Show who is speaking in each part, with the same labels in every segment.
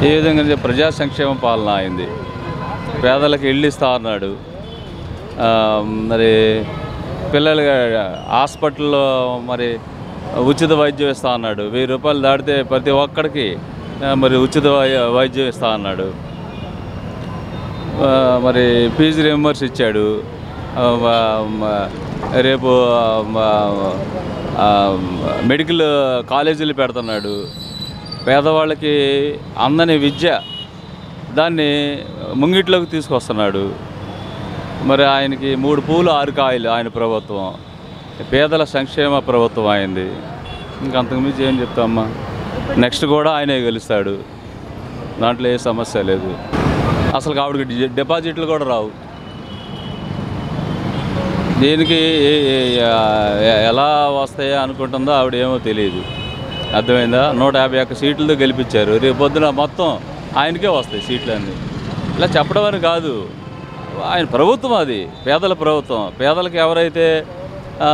Speaker 1: ఏ విధంగా అంటే ప్రజా సంక్షేమ పాలన అయింది పేదలకు ఇళ్ళు ఇస్తా అన్నాడు ఆ, మరి పిల్లలు హాస్పిటల్లో మరి ఉచిత వైద్యం ఇస్తా అన్నాడు వెయ్యి రూపాయలు దాటితే ప్రతి ఒక్కడికి ఆ, మరి ఉచిత వై- వైద్యం ఇస్తా అన్నాడు ఆ, మరి ఫీజు రియంబర్స్ ఇచ్చాడు ఆ, మ- మ- రేపు ఆ, మ- ఆ, మెడికల్ కాలేజీలు పెడుతున్నాడు పేదవాళ్ళకి అందని విద్య దాన్ని ముంగిట్లోకి తీసుకొస్తున్నాడు మరి ఆయనకి మూడు పూలు ఆరు కాయలు ఆయన ప్రభుత్వం పేదల సంక్షేమ ప్రభుత్వం అయింది ఇంకా అంతకుమించి ఏం చెప్తామా నెక్స్ట్ కూడా ఆయనే గెలుస్తాడు దాంట్లో ఏ సమస్య లేదు అసలు ఆవిడకి డి- డిపాజిట్లు కూడా రావు దీనికి ఏ- ఏ- ఏ- ఎలా వస్తాయో అనుకుంటుందో ఆవిడ ఏమో తెలియదు అర్థమైందా నూట యాభై ఒక్క సీట్లతో గెలిపించారు రేపు పొద్దున మొత్తం ఆయనకే వస్తాయి సీట్లన్నీ ఇలా చెప్పడం అని కాదు ఆయన ప్రభుత్వం అది పేదల ప్రభుత్వం పేదలకు ఎవరైతే ఆ,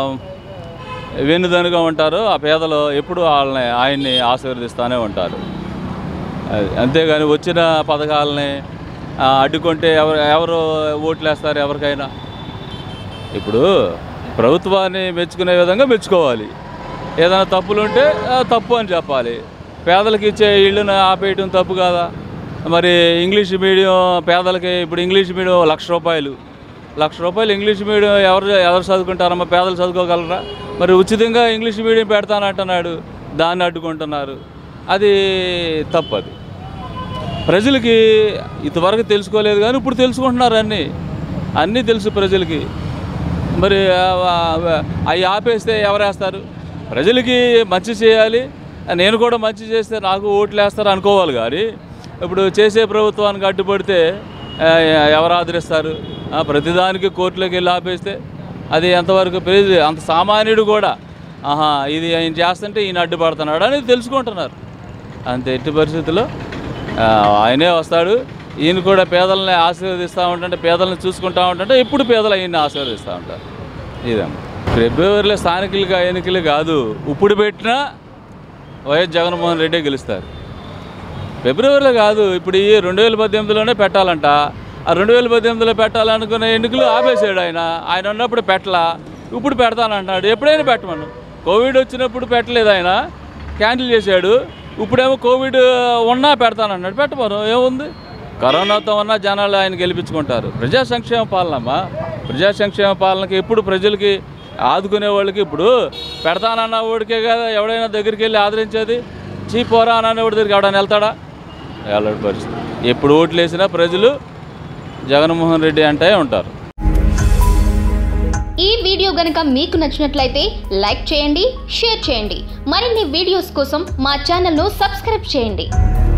Speaker 1: వెన్నుదనుగా ఉంటారో ఆ పేదలు ఎప్పుడు వాళ్ళని ఆయన్ని ఆశీర్వదిస్తూనే ఉంటారు అది అంతేగాని వచ్చిన పథకాలని ఆ, అడ్డుకుంటే ఎవరు ఎవరు ఓట్లు వేస్తారు ఎవరికైనా ఇప్పుడు ప్రభుత్వాన్ని మెచ్చుకునే విధంగా మెచ్చుకోవాలి ఏదైనా తప్పులు ఉంటే ఆ, తప్పు అని చెప్పాలి పేదలకు ఇచ్చే ఇళ్ళను ఆపేయటం తప్పు కాదా మరి ఇంగ్లీష్ మీడియం పేదలకి ఇప్పుడు ఇంగ్లీష్ మీడియం లక్ష రూపాయలు లక్ష రూపాయలు ఇంగ్లీష్ మీడియం ఎవరు ఎవరు చదువుకుంటారమ్మా పేదలు చదువుకోగలరా మరి ఉచితంగా ఇంగ్లీష్ మీడియం పెడతానంటున్నాడు దాన్ని అడ్డుకుంటున్నారు అది తప్పు అది ప్రజలకి ఇంతవరకు తెలుసుకోలేదు కానీ ఇప్పుడు తెలుసుకుంటున్నారు అన్నీ అన్నీ తెలుసు ప్రజలకి మరి అవి ఆపేస్తే ఎవరు వేస్తారు ప్రజలకి మంచి చేయాలి నేను కూడా మంచి చేస్తే నాకు ఓట్లు వేస్తారు అనుకోవాలి కానీ ఇప్పుడు చేసే ప్రభుత్వానికి అడ్డుపడితే ఆ, ఎవరు ఆదరిస్తారు ఆ, ప్రతిదానికి కోర్టులోకి వెళ్ళి ఆపేస్తే అది ఎంతవరకు ప్రజ అంత సామాన్యుడు కూడా ఆహా ఇది ఆయన చేస్తుంటే ఈయన అడ్డుపడుతున్నాడు అనేది తెలుసుకుంటున్నారు అంతే ఎట్టి పరిస్థితుల్లో ఆ, ఆయనే వస్తాడు ఈయన కూడా పేదల్ని ఆశీర్వదిస్తూ ఉంటుంటే పేదల్ని చూసుకుంటూ ఉంటుంటే ఎప్పుడు పేదలు ఆయన్ని ఆశీర్వదిస్తూ ఉంటారు ఇదమ్మా ఫిబ్రవరిలో స్థానికులుగా ఎన్నికలు కాదు ఇప్పుడు పెట్టినా వైఎస్ జగన్మోహన్ రెడ్డి గెలుస్తారు ఫిబ్రవరిలో కాదు ఇప్పుడు ఈ రెండు వేల పద్దెనిమిదిలోనే పెట్టాలంట ఆ రెండు వేల పద్దెనిమిదిలో పెట్టాలనుకున్న ఎన్నికలు ఆపేసాడు ఆయన ఆయన ఉన్నప్పుడు పెట్టలా ఇప్పుడు పెడతానంటున్నాడు ఎప్పుడైనా పెట్టమను కోవిడ్ వచ్చినప్పుడు పెట్టలేదు ఆయన క్యాన్సిల్ చేశాడు ఇప్పుడేమో కోవిడ్ ఉన్నా పెడతానన్నాడు పెట్టమను ఏముంది కరోనాతో ఉన్నా జనాలు ఆయన గెలిపించుకుంటారు ప్రజా సంక్షేమ పాలనమ్మా ప్రజా సంక్షేమ పాలనకి ఎప్పుడు ప్రజలకి ఆదుకునే వాళ్ళకి ఇప్పుడు పెడతానన్న వాడికే కదా ఎవడైనా దగ్గరికి వెళ్ళి ఆదరించేది చీ పోరా అన్న వాడి దగ్గరికి ఎవడైనా వెళ్తాడా వెళ్ళడు పరిస్థితి ఎప్పుడు ఓట్లు వేసినా ప్రజలు జగన్మోహన్ రెడ్డి అంటే ఉంటారు
Speaker 2: ఈ వీడియో గనుక మీకు నచ్చినట్లయితే లైక్ చేయండి షేర్ చేయండి మరిన్ని వీడియోస్ కోసం మా ఛానల్ను సబ్స్క్రైబ్ చేయండి